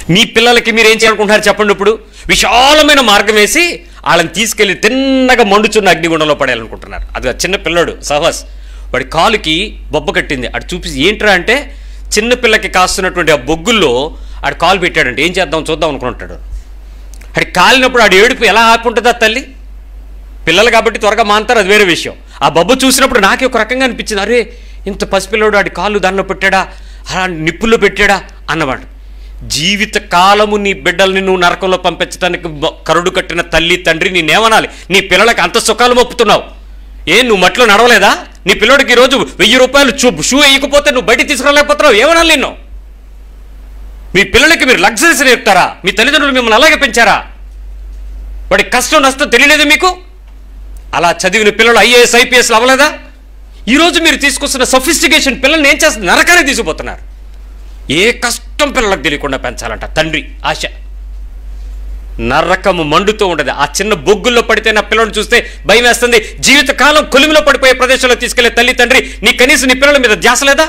మీ పిల్లలకి మీరు ఏం చేయాలనుకుంటున్నారు చెప్పండి ఇప్పుడు విశాలమైన మార్గం వేసి వాళ్ళని తీసుకెళ్లి తిన్నగా మండుచున్న అగ్నిగుండంలో పడేయాలనుకుంటున్నారు అది ఆ చిన్న పిల్లడు సహస్ వాడి కాలుకి బొబ్బ కట్టింది అటు చూపించి ఏంట్రా అంటే చిన్న పిల్లకి కాస్తున్నటువంటి ఆ బొగ్గుల్లో ఆడు కాలు పెట్టాడంటే ఏం చేద్దాం చూద్దాం అనుకుంటాడు ఆడి కాలినప్పుడు ఆడు ఏడుపు ఎలా ఆపుంటుందా తల్లి పిల్లలు కాబట్టి త్వరగా మాంతారు అది వేరే విషయం ఆ బొబ్బ చూసినప్పుడు నాకే ఒక రకంగా అనిపించింది అరే ఇంత పసిపిల్లడు ఆడి కాళ్ళు దానిలో పెట్టాడా అలా నిప్పుల్లో పెట్టాడా అన్నమాట జీవిత కాలము నీ బిడ్డల్ని నువ్వు నరకంలో పంపించడానికి బ- కరుడు కట్టిన తల్లి తండ్రి నేనేమనాలి నీ పిల్లలకి అంత సుఖాలు మొప్పుతున్నావు ఏ నువ్వు మట్లో నడవలేదా నీ పిల్లడికి ఈరోజు వెయ్యి రూపాయలు షూ షూ వేయకపోతే నువ్వు బయటికి తీసుకురాలేకపోతున్నావు ఏమనాలి నిన్ను మీ పిల్లలకి మీరు లగ్జరీస్ నేర్పుతారా మీ తల్లిదండ్రులు మిమ్మల్ని అలాగే పెంచారా వాడి కష్టం నష్టం తెలియలేదు మీకు అలా చదివిన పిల్లలు ఐఏఎస్ ఐపీఎస్లు అవ్వలేదా ఈరోజు మీరు తీసుకొస్తున్న సఫిస్టికేషన్ పిల్లల్ని ఏం చేస్తుంది నరకానికి తీసుకుపోతున్నారు ఏ కష్టం పిల్లలకు తెలియకుండా పెంచాలంట తండ్రి ఆశ నరకము మండుతూ ఉండదు ఆ చిన్న బొగ్గుల్లో పడితే నా పిల్లల్ని చూస్తే భయం వేస్తుంది జీవితకాలం కొలిమిలో పడిపోయే ప్రదేశంలో తీసుకెళ్లే తల్లి తండ్రి నీ కనీసం నీ పిల్లల మీద ధ్యాస లేదా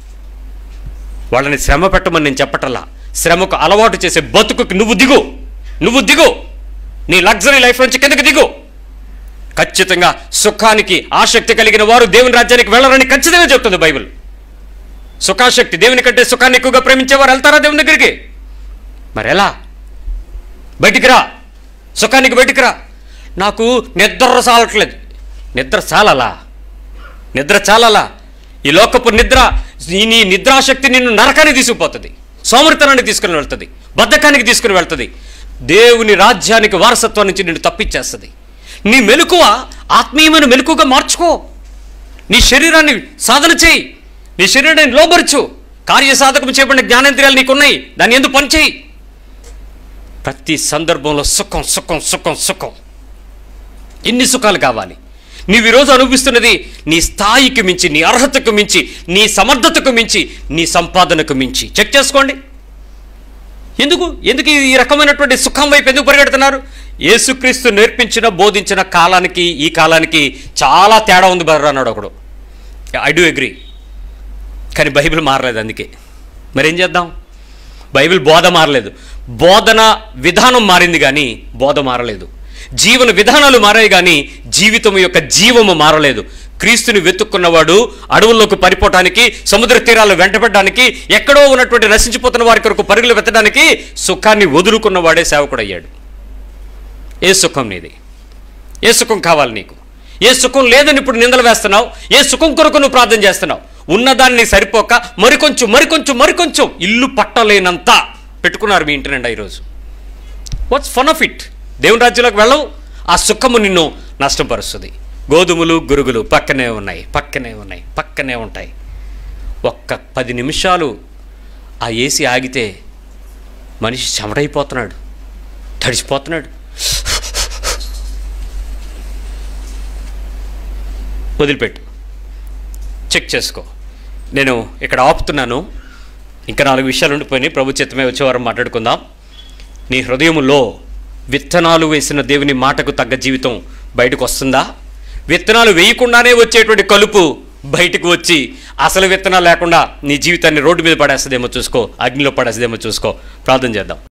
వాళ్ళని శ్రమ పెట్టమని నేను చెప్పటల్లా శ్రమకు అలవాటు చేసే బతుకుకి నువ్వు దిగు నువ్వు దిగు నీ లగ్జరీ లైఫ్ నుంచి కిందకి దిగు ఖచ్చితంగా సుఖానికి ఆసక్తి కలిగిన వారు దేవుని రాజ్యానికి వెళ్ళరని ఖచ్చితంగా చెప్తుంది బైబిల్ సుఖాశక్తి దేవుని కంటే సుఖాన్ని ఎక్కువగా ప్రేమించేవారు వెళ్తారా దేవుని దగ్గరికి మరి ఎలా బయటికి రా సుఖానికి బయటికి రా నాకు నిద్ర సాలట్లేదు నిద్ర చాలలా నిద్ర చాలలా ఈ లోకపు నిద్ర ఈ నీ నిద్రాశక్తి నిన్ను నరకానికి తీసుకుపోతుంది సోమరితనానికి తీసుకుని వెళ్తుంది బద్ధకానికి తీసుకుని వెళ్తుంది దేవుని రాజ్యానికి వారసత్వం నుంచి నిన్ను తప్పించేస్తుంది నీ మెలకువ ఆత్మీయమైన మెలకుగా మార్చుకో నీ శరీరాన్ని సాధన చేయి నీ శరీరాన్ని లోబరుచు కార్యసాధకం చేయబడిన జ్ఞానేంద్రియాలు నీకున్నాయి దాన్ని ఎందుకు పని చేయి ప్రతి సందర్భంలో సుఖం సుఖం సుఖం సుఖం ఎన్ని సుఖాలు కావాలి నీవు ఈరోజు అనుభవిస్తున్నది నీ స్థాయికి మించి నీ అర్హతకు మించి నీ సమర్థతకు మించి నీ సంపాదనకు మించి చెక్ చేసుకోండి ఎందుకు ఎందుకు ఈ రకమైనటువంటి సుఖం వైపు ఎందుకు పరిగెడుతున్నారు యేసుక్రీస్తు నేర్పించిన బోధించిన కాలానికి ఈ కాలానికి చాలా తేడా ఉంది బర్ర అన్నాడు ఒకడు ఐ డూ అగ్రీ కానీ బైబిల్ మారలేదు అందుకే మరేం చేద్దాం బైబిల్ బోధ మారలేదు బోధన విధానం మారింది కానీ బోధ మారలేదు జీవన విధానాలు మారాయి కానీ జీవితం యొక్క జీవము మారలేదు క్రీస్తుని వెతుక్కున్నవాడు అడవుల్లోకి పరిపోవటానికి సముద్ర తీరాలు వెంటబడడానికి ఎక్కడో ఉన్నటువంటి నశించిపోతున్న వారి కొరకు పరుగులు వెతడానికి సుఖాన్ని వదులుకున్నవాడే సేవకుడు అయ్యాడు ఏ సుఖం నీది ఏ సుఖం కావాలి నీకు ఏ సుఖం లేదని ఇప్పుడు నిందలు వేస్తున్నావు ఏ సుఖం కొరకు నువ్వు ప్రార్థన చేస్తున్నావు ఉన్నదాన్ని సరిపోక మరికొంచెం మరికొంచెం మరికొంచెం ఇల్లు పట్టలేనంత పెట్టుకున్నారు మీ ఇంటి నిండా ఈరోజు వాట్స్ ఫన్ ఆఫ్ ఇట్ దేవుని రాజ్యంలోకి వెళ్ళవు ఆ సుఖము నిన్ను నష్టపరుస్తుంది గోధుమలు గురుగులు పక్కనే ఉన్నాయి పక్కనే ఉన్నాయి పక్కనే ఉంటాయి ఒక్క పది నిమిషాలు ఆ ఏసీ ఆగితే మనిషి చెమటైపోతున్నాడు తడిసిపోతున్నాడు వదిలిపెట్టు చెక్ చేసుకో నేను ఇక్కడ ఆపుతున్నాను ఇంకా నాలుగు విషయాలు ఉండిపోయినాయి ప్రభు చిత్తమే వచ్చే వారం మాట్లాడుకుందాం నీ హృదయములో విత్తనాలు వేసిన దేవుని మాటకు తగ్గ జీవితం బయటకు వస్తుందా విత్తనాలు వేయకుండానే వచ్చేటువంటి కలుపు బయటకు వచ్చి అసలు విత్తనాలు లేకుండా నీ జీవితాన్ని రోడ్డు మీద పడేస్తుందేమో చూసుకో అగ్నిలో పడేస్తుందేమో చూసుకో ప్రార్థన చేద్దాం